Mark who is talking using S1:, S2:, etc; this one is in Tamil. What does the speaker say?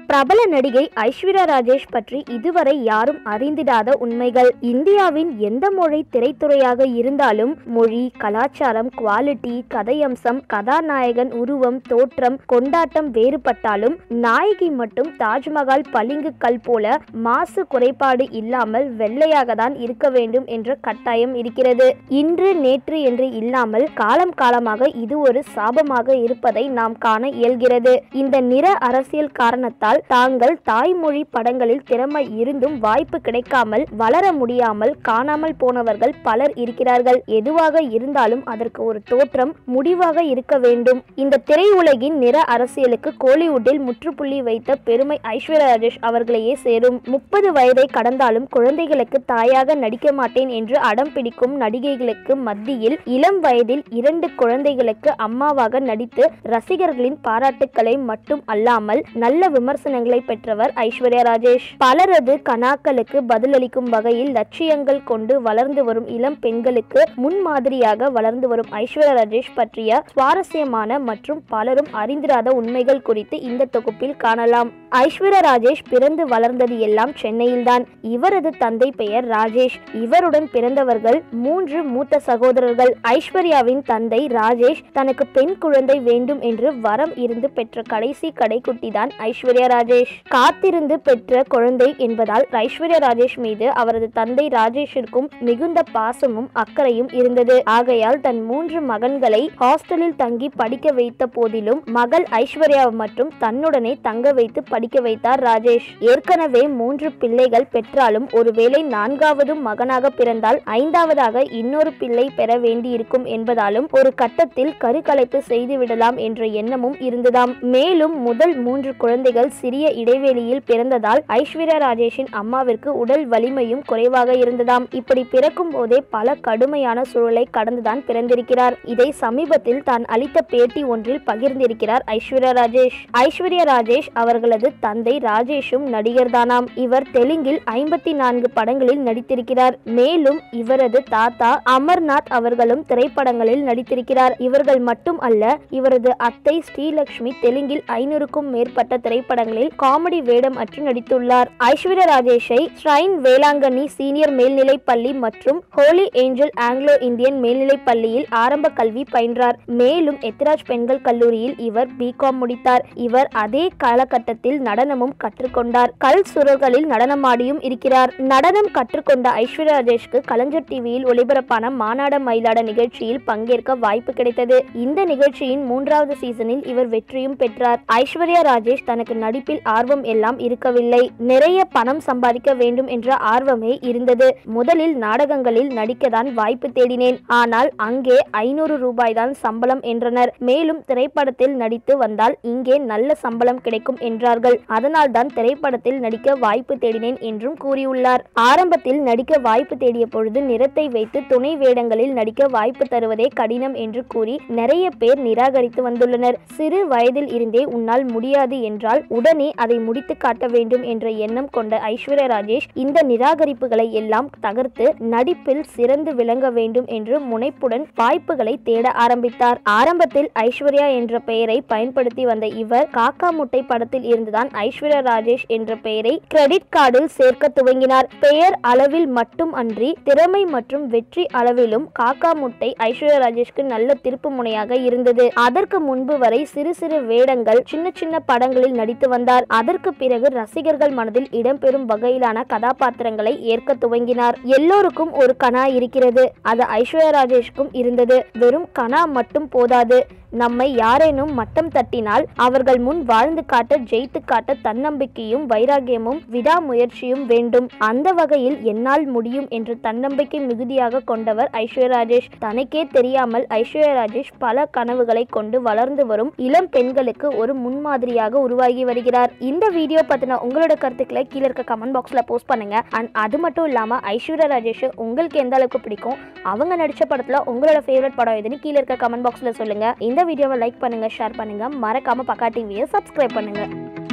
S1: பிரபல நடிகை ஐஸ்வர்யா ராஜேஷ் பற்றி இதுவரை யாரும் அறிந்திடாத உண்மைகள் இந்தியாவின் எந்த மொழி திரைத்துறையாக இருந்தாலும் மொழி கலாச்சாரம் குவாலிட்டி கதையம்சம் கதாநாயகன் உருவம் தோற்றம் கொண்டாட்டம் வேறுபட்டாலும் நாயகி மட்டும் தாஜ்மஹால் பளிங்கு கல் போல மாசு குறைபாடு இல்லாமல் வெள்ளையாக தான் இருக்க வேண்டும் என்ற கட்டாயம் இருக்கிறது இன்று நேற்று என்று இல்லாமல் காலம் காலமாக இது ஒரு சாபமாக இருப்பதை நாம் காண இயல்கிறது இந்த நிற அரசியல் காரணத்தால் தாங்கள் தாய்மொழி படங்களில் திறமை இருந்தும் வாய்ப்பு கிடைக்காமல் வளர முடியாமல் காணாமல் போனவர்கள் பலர் இருக்கிறார்கள் எதுவாக இருந்தாலும் அதற்கு ஒரு தோற்றம் முடிவாக இருக்க வேண்டும் இந்த திரையுலகின் நிற அரசியலுக்கு கோலிவுட்டில் முற்றுப்புள்ளி வைத்த பெருமை ஐஸ்வர்யா ராஜேஷ் அவர்களையே சேரும் முப்பது வயதை கடந்தாலும் குழந்தைகளுக்கு தாயாக நடிக்க மாட்டேன் என்று அடம் பிடிக்கும் நடிகைகளுக்கு மத்தியில் இளம் வயதில் இரண்டு குழந்தைகளுக்கு அம்மாவாக நடித்து ரசிகர்களின் பாராட்டுக்களை மட்டும் அல்லாமல் நல்ல விமர்சனங்களை பெற்றவர் ஐஸ்வர்யா ராஜேஷ் பலரது கனாக்களுக்கு பதிலளிக்கும் வகையில் லட்சியங்கள் கொண்டு வளர்ந்து வரும் இளம் பெண்களுக்கு முன்மாதிரியாக வளர்ந்து வரும் ஐஸ்வர்யா ராஜேஷ் பற்றிய சுவாரஸ்யமான மற்றும் பலரும் அறிந்திராத உண்மைகள் குறித்து இந்த தொகுப்பில் காணலாம் ஐஸ்வர்யா ராஜேஷ் பிறந்து வளர்ந்தது எல்லாம் சென்னையில்தான் இவரது தந்தை பெயர் ராஜேஷ் இவருடன் பிறந்தவர்கள் மூன்று மூத்த சகோதரர்கள் ஐஸ்வர்யாவின் தந்தை ராஜேஷ் தனக்கு பெண் குழந்தை வேண்டும் என்று வரம் இருந்து பெற்ற கடைசி கடைக்குட்டி தான் ஐஸ்வர்யா ராஜேஷ் காத்திருந்து பெற்ற குழந்தை என்பதால் ஐஸ்வர்யா ராஜேஷ் மீது அவரது தந்தை ராஜேஷிற்கும் மிகுந்த பாசமும் அக்கறையும் இருந்தது ஆகையால் தன் மூன்று மகன்களை ஹாஸ்டலில் தங்கி படிக்க வைத்த போதிலும் மகள் ஐஸ்வர்யா மற்றும் தன்னுடனே தங்க வைத்து படிக்க வைத்தார் ராஜேஷ் ஏற்கனவே மூன்று பிள்ளைகள் பெற்றாலும் ஒருவேளை நான்காவது மகனாக பிறந்தால் ஐந்தாவதாக இன்னொரு பிள்ளை பெற வேண்டியிருக்கும் என்பதாலும் ஒரு கட்டத்தில் கருக்கலைப்பு செய்துவிடலாம் என்ற எண்ணமும் இருந்ததாம் மேலும் முதல் மூன்று குழந்தைகள் சிறிய இடைவெளியில் பிறந்ததால் ஐஸ்வர்யா ராஜேஷின் அம்மாவிற்கு உடல் வலிமையும் குறைவாக இருந்ததாம் இப்படி பிறக்கும் போதே பல கடுமையான சூழலை கடந்துதான் பிறந்திருக்கிறார் இதை சமீபத்தில் தான் அளித்த பேட்டி ஒன்றில் பகிர்ந்திருக்கிறார் ஐஸ்வர்யா ராஜேஷ் ஐஸ்வர்யா ராஜேஷ் அவர்களது தந்தை ராஜேஷும் நடிகர் தானாம் இவர் தெலுங்கில் ஐம்பத்தி நான்கு படங்களில் நடித்திருக்கிறார் மேலும் இவரது தாத்தா அமர்நாத் அவர்களும் திரைப்படங்களில் நடித்திருக்கிறார் இவர்கள் மட்டும் அல்ல இவரது அத்தை ஸ்ரீலக்ஷ்மி தெலுங்கில் ஐநூறுக்கும் மேற்பட்ட திரைப்படங்களில் காமெடி வேடம் அற்று நடித்துள்ளார் ஐஸ்வர்யா ராஜேஷை ஸ்ரைன் வேளாங்கண்ணி சீனியர் மேல்நிலைப் பள்ளி மற்றும் ஹோலி ஏஞ்சல் ஆங்கிலோ இந்தியன் மேல்நிலைப் பள்ளியில் ஆரம்ப கல்வி பயின்றார் மேலும் எத்ராஜ் பெண்கள் கல்லூரியில் இவர் பிகாம் முடித்தார் இவர் அதே காலகட்டத்தில் நடனமும் கற்றுக்கொண்டார் கல் சுரர்களில் நடனமாடியும் இருக்கிறார் நடனம் கற்றுக்கொண்ட ஐஸ்வர்யா ராஜேஷ்க்கு கலைஞர் டிவியில் ஒளிபரப்பான மாநாட மயிலாட நிகழ்ச்சியில் பங்கேற்க வாய்ப்பு கிடைத்தது இந்த நிகழ்ச்சியின் மூன்றாவது சீசனில் இவர் வெற்றியும் பெற்றார் ஐஸ்வர்யா ராஜேஷ் தனக்கு நடிப்பில் ஆர்வம் எல்லாம் இருக்கவில்லை நிறைய பணம் சம்பாதிக்க வேண்டும் என்ற ஆர்வமே இருந்தது முதலில் நாடகங்களில் நடிக்கதான் வாய்ப்பு தேடினேன் ஆனால் அங்கே ஐநூறு ரூபாய் தான் சம்பளம் என்றனர் மேலும் திரைப்படத்தில் நடித்து வந்தால் இங்கே நல்ல சம்பளம் கிடைக்கும் என்றார்கள் அதனால் தான் திரைப்படத்தில் நடிக்க வாய்ப்பு தேடினேன் என்றும் கூறியுள்ளார் ஆரம்பத்தில் நடிக்க வாய்ப்பு தேடிய பொழுது நிறத்தை வைத்து துணை வேடங்களில் நடிக்க வாய்ப்பு தருவதே கடினம் என்று கூறி நிறைய பேர் நிராகரித்து வந்துள்ளனர் சிறு வயதில் இருந்தே உன்னால் முடியாது என்றால் உடனே அதை முடித்து காட்ட வேண்டும் என்ற எண்ணம் கொண்ட ஐஸ்வர்யா ராஜேஷ் இந்த நிராகரிப்புகளை எல்லாம் தகர்த்து நடிப்பில் சிறந்து விளங்க வேண்டும் என்று முனைப்புடன் வாய்ப்புகளை தேட ஆரம்பித்தார் ஆரம்பத்தில் ஐஸ்வர்யா என்ற பெயரை பயன்படுத்தி வந்த இவர் காக்கா முட்டை படத்தில் இருந்துதான் ஐஸ்வர்யா ராஜேஷ் என்ற பெயரை கிரெடிட் கார்டில் சேர்க்க துவங்கினார் பெயர் அளவில் மட்டும் அன்றி திறமை மற்றும் வெற்றி அளவிலும் காக்கா முட்டை ஐஸ்வர்யா ராஜேஷ்க்கு நல்ல திருப்பு முனையாக இருந்தது அதற்கு முன்பு வரை சிறு சிறு வேடங்கள் சின்ன சின்ன படங்களில் நடித்து வந்தார் அதற்கு பிறகு ரசிகர்கள் மனதில் இடம்பெறும் வகையிலான கதாபாத்திரங்களை ஏற்க துவங்கினார் எல்லோருக்கும் ஒரு கனா இருக்கிறது அது ஐஸ்வர்யா ராஜேஷ்க்கும் இருந்தது வெறும் கனா மட்டும் போதாது நம்மை யாரேனும் மட்டம் தட்டினால் அவர்கள் முன் வாழ்ந்து காட்ட ஜெயித்து காட்ட தன்னம்பிக்கையும் வைராகியமும் விடாமுயற்சியும் வேண்டும் அந்த வகையில் என்னால் முடியும் என்று தன்னம்பிக்கை மிகுதியாக கொண்டவர் ஐஸ்வர்யா ராஜேஷ் தனக்கே தெரியாமல் ஐஸ்வர்யா ராஜேஷ் பல கனவுகளை கொண்டு வளர்ந்து வரும் இளம் பெண்களுக்கு ஒரு முன்மாதிரியாக உருவாகி வருகிறார் இந்த வீடியோ பத்தின உங்களோட கருத்துக்களை கீழே இருக்க கமெண்ட் பாக்ஸ்ல போஸ்ட் பண்ணுங்க அண்ட் அது மட்டும் இல்லாம ஐஸ்வர்யா ராஜேஷ் உங்களுக்கு எந்த அளவுக்கு பிடிக்கும் அவங்க நடிச்ச படத்துல உங்களோட ஃபேவரட் படம் எதுன்னு கீழே இருக்க கமெண்ட் பாக்ஸ்ல சொல்லுங்க இந்த வீடியோவை லைக் பண்ணுங்க ஷேர் பண்ணுங்க மறக்காம பக்கா டிவியை சப்ஸ்கிரைப் பண்ணுங்க